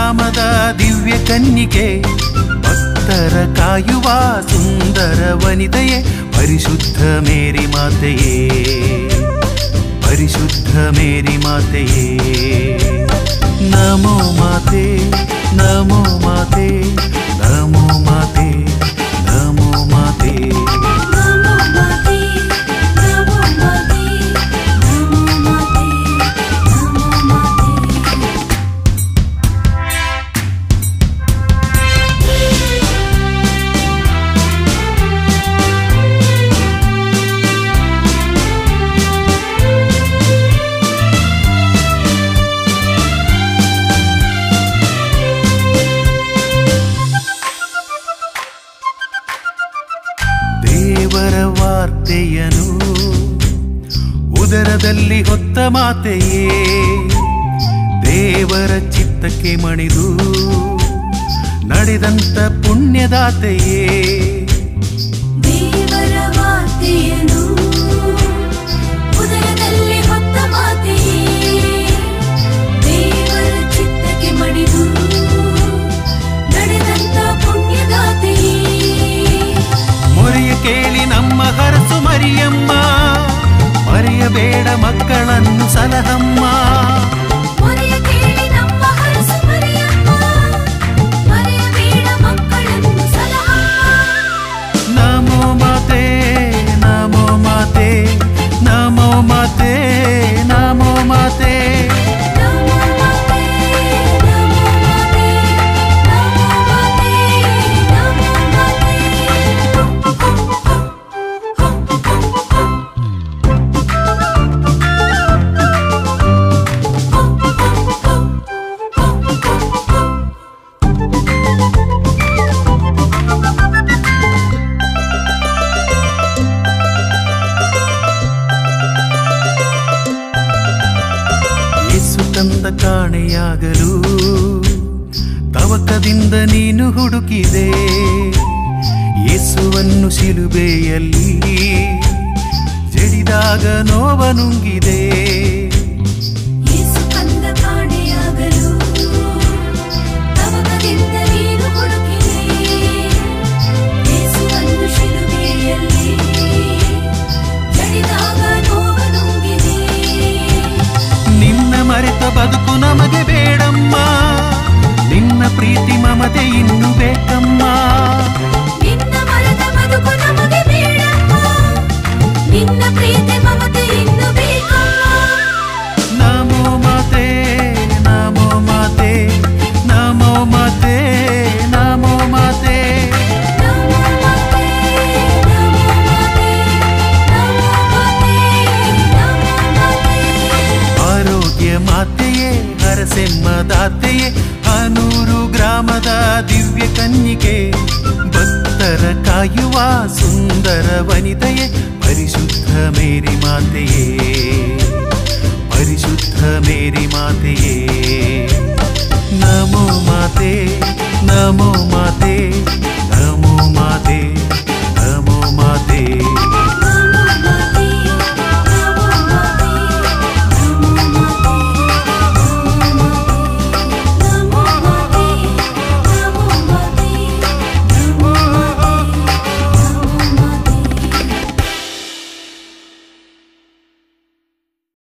ಗ್ರಾಮದ ದಿವ್ಯ ಕನ್ನಿಕೆ ಭಕ್ತರ ಕಾಯುವ ಸುಂದರ ವನಿತೆಯೇ ಪರಿಶುದ್ಧ ಮೇರಿ ಮಾತೆಯೇ ಪರಿಶುದ್ಧ ಮೇರಿ ಮಾತೆಯೇ ನಮೋ ಮಾತೆ ನಮೋ ಮಾತೆ ನಮೋ ಮಾತೆ ನಮೋ ಮಾತೆ ನಮೋ ಮಾತೆ ನಮೋ ಮಾತೆ ನಮೋ ಮಾತೆ ನಮೋ ಮಾತೆ ದೇವರ ವಾರ್ತೆಯನು ಉದರದಲ್ಲಿ ಹೊತ್ತ ಮಾತೆಯೇ ದೇವರ ಚಿತ್ತಕ್ಕೆ ಮಣಿದು ನಡೆದಂತ ಪುಣ್ಯದಾತೆಯೇ ದೇವರ ವಾರ್ತೆಯನು ಉದರದಲ್ಲಿ ಹೊತ್ತ ಮಾತೆಯೇ ದೇವರ ಚಿತ್ತಕ್ಕೆ ಮಡಿದು ನಡೆದಂತ ಪುಣ್ಯದಾತೆಯೇ ಮೊರೆಯ ಕೇಳಿ ನಮ್ಮ ಹರಸು ಮರಿಯಮ್ಮ ಮರೆಯಬೇಡ ಮಕ್ಕಳನ್ನು ಸಲಹಮ್ಮ ಮೊರೆಯ ಕೇಳಿ ನಮ್ಮ ಹರಸು ಮರಿಯಮ್ಮ ಮರೆಯಬೇಡ ಮಕ್ಕಳನ್ನು ಸಲಹ ನಮೋ ಮಾತೆ ನಮೋ ಮಾತೆ ನಮೋ ಮಾತೆ ನಮೋ ಮಾತೆ ನಮೋ ಮಾತೆ ನಮೋ ಮಾತೆ ನಮೋ ಮಾತೆ ನಮೋ ಯೇಸು ತಂದ ಕಾಣೆಯಾಗಲು ತವಕದಿಂದ ನೀನು ಹುಡುಕಿದೆ ಯೇಸುವನ್ನು ಶಿಲುಬೆಯಲ್ಲಿ ಜಡಿದಾಗ ನೋವ ನುಂಗಿದೆ ಯೇಸು ಕಂದ ಕಾಣೆಯಾಗಲು ತವಕದಿಂದ ನೀನು ಹುಡುಕಿದೆ ಯೇಸುವನ್ನು ಶಿಲುಬೆಯಲ್ಲಿ ಜಡಿದಾಗ ನೋವ ನುಂಗಿದೆ ನಿನ್ನ ಮರೆತ ಬದುಕು ನಮಗೆ ಬೇಡಮ್ಮ ನಿನ್ನ ಪ್ರೀತಿ ಮಮತೆ ಇನ್ನು ಬೇಕಮ್ಮ ನಿನ್ನ ಮರದ ಬದುಕು ನಮಗೆ ಬೇಡಮ್ಮ ನಿನ್ನ ಪ್ರೀತಿ ಮಮತೆ ಇನ್ನು ಬೇಕಮ್ಮ ನಮೋ ಮಾತೆ ನಮೋ ಮಾತೆ ನಮೋ ಮಾತೆ ನಮೋ ಮಾತೆ ನಮೋ ಮಾತೆ ನಮೋ ಮಾತೆ ನಮೋ ಮಾತೆ ನಮೋ ಮಾತೆ ಆರೋಗ್ಯ ಮಾತೆಯೇ ಹರಸೆಮ್ಮದಾತೆಯೇ ಹನೂರು ಗ್ರಾಮದ ದಿವ್ಯ ಕನ್ನಿಕೆ ಭಕ್ತರ ಕಾಯುವ ಸುಂದರ ವನಿತೆಯೇ ಪರಿಶುದ್ಧ ಮೇರಿ ಮಾತೆಯೇ ಪರಿಶುದ್ಧ ಮೇರಿ ಮಾತೆಯೇ ನಮೋ ಮಾತೆ ನಮೋ ಮಾತೆ